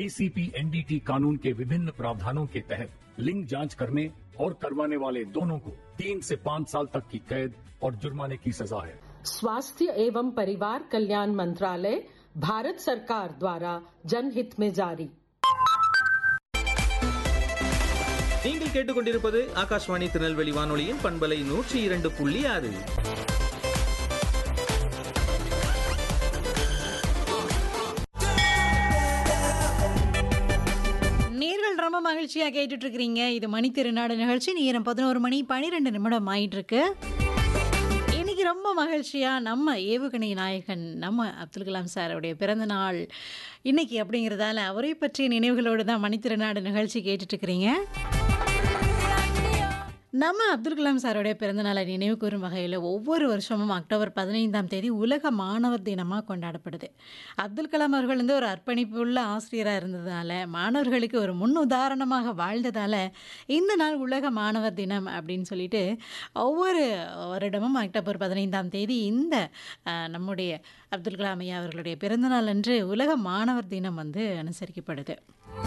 ACP NDT कानून के विभिन्न प्रावधानों के तहत लिंग जांच करने और करवाने वाले दोनों को तीन से पाँच साल तक की कैद और जुर्माने की सजा है स्वास्थ्य एवं परिवार कल्याण मंत्रालय भारत सरकार द्वारा जनहित में जारी நீங்கள் கேட்டுக்கொண்டிருப்பது ஆகாஷ்வாணி திருநெல்வேலி வானொலியின் பண்பலை நூற்றி இரண்டு புள்ளி ஆறு நேர்கள் ரொம்ப மகிழ்ச்சியாக கேட்டுட்டு இருக்கிறீங்க இது மணி திருநாடு நிகழ்ச்சி நேரம் பதினோரு மணி பன்னிரெண்டு நிமிடம் ஆயிட்டு இருக்கு இன்னைக்கு ரொம்ப மகிழ்ச்சியாக நம்ம ஏவுகணை நாயகன் நம்ம அப்துல் கலாம் சாருடைய பிறந்த நாள் இன்னைக்கு அப்படிங்கிறதால அவரை பற்றிய நினைவுகளோடு தான் மணித்திருநாடு நிகழ்ச்சி கேட்டுட்டு இருக்கிறீங்க நம்ம அப்துல் கலாம் சாரோடைய பிறந்தநாளை நினைவு கூறும் வகையில் ஒவ்வொரு வருஷமும் அக்டோபர் பதினைந்தாம் தேதி உலக மாணவர் தினமாக கொண்டாடப்படுது அப்துல் கலாம் அவர்கள் வந்து ஒரு அர்ப்பணிப்புள்ள ஆசிரியராக இருந்ததால் மாணவர்களுக்கு ஒரு முன் உதாரணமாக வாழ்ந்ததால் இந்த நாள் உலக மாணவர் தினம் அப்படின்னு சொல்லிட்டு ஒவ்வொரு வருடமும் அக்டோபர் பதினைந்தாம் தேதி இந்த அஹ், நம்முடைய அப்துல் கலாம் ஐயா அவர்களுடைய பிறந்தநாள் அன்று உலக மாணவர் தினம் வந்து அனுசரிக்கப்படுது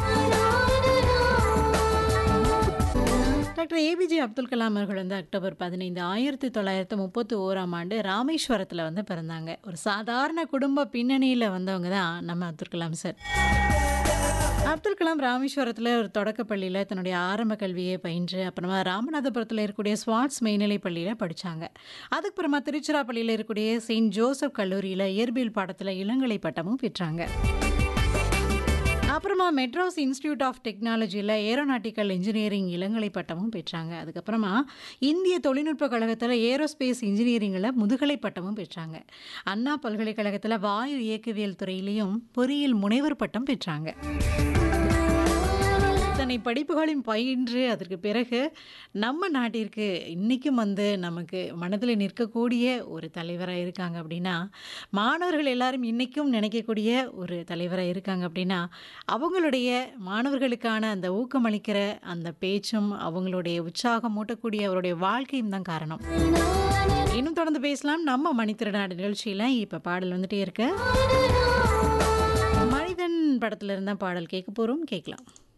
டாக்டர் ஏபிஜே அப்துல் கலாம் அவர்கள் வந்து அக்டோபர் பதினைந்து ஆயிரத்தி தொள்ளாயிரத்தி முப்பத்தி ஓராம் ஆண்டு ராமேஸ்வரத்தில் வந்து பிறந்தாங்க ஒரு சாதாரண குடும்ப பின்னணியில் வந்தவங்க தான் நம்ம அப்துல் கலாம் சார் அப்துல் கலாம் ராமேஸ்வரத்தில் ஒரு தொடக்கப்பள்ளியில் தன்னுடைய ஆரம்ப கல்வியை பயின்று அப்புறமா ராமநாதபுரத்தில் இருக்கக்கூடிய ஸ்வாட்ஸ் மேல்நிலைப் பள்ளியில் படித்தாங்க அதுக்கப்புறமா திருச்சிராப்பள்ளியில் இருக்கக்கூடிய செயின்ட் ஜோசப் கல்லூரியில் இயற்பியல் பாடத்தில் இளங்கலை பட்டமும் பெற்றாங்க அப்புறமா மெட்ராஸ் இன்ஸ்டிடியூட் ஆஃப் டெக்னாலஜியில் ஏரோநாட்டிக்கல் இன்ஜினியரிங் இளங்கலை பட்டமும் பெற்றாங்க அதுக்கப்புறமா இந்திய தொழில்நுட்ப கழகத்தில் ஏரோஸ்பேஸ் இன்ஜினியரிங்கில் முதுகலை பட்டமும் பெற்றாங்க அண்ணா பல்கலைக்கழகத்தில் வாயு இயக்கவியல் துறையிலையும் பொறியியல் முனைவர் பட்டம் பெற்றாங்க இத்தனை படிப்புகளையும் பயின்று அதற்கு பிறகு நம்ம நாட்டிற்கு இன்றைக்கும் வந்து நமக்கு மனதில் நிற்கக்கூடிய ஒரு தலைவராக இருக்காங்க அப்படின்னா மாணவர்கள் எல்லாரும் இன்றைக்கும் நினைக்கக்கூடிய ஒரு தலைவராக இருக்காங்க அப்படின்னா அவங்களுடைய மாணவர்களுக்கான அந்த ஊக்கமளிக்கிற அந்த பேச்சும் அவங்களுடைய உற்சாகம் மூட்டக்கூடிய அவருடைய வாழ்க்கையும் தான் காரணம் இன்னும் தொடர்ந்து பேசலாம் நம்ம மணித்திருநாடு நிகழ்ச்சியில் இப்போ பாடல் வந்துட்டே இருக்கு மனிதன் படத்துல இருந்தால் பாடல் கேட்க போகிறோம் கேட்கலாம்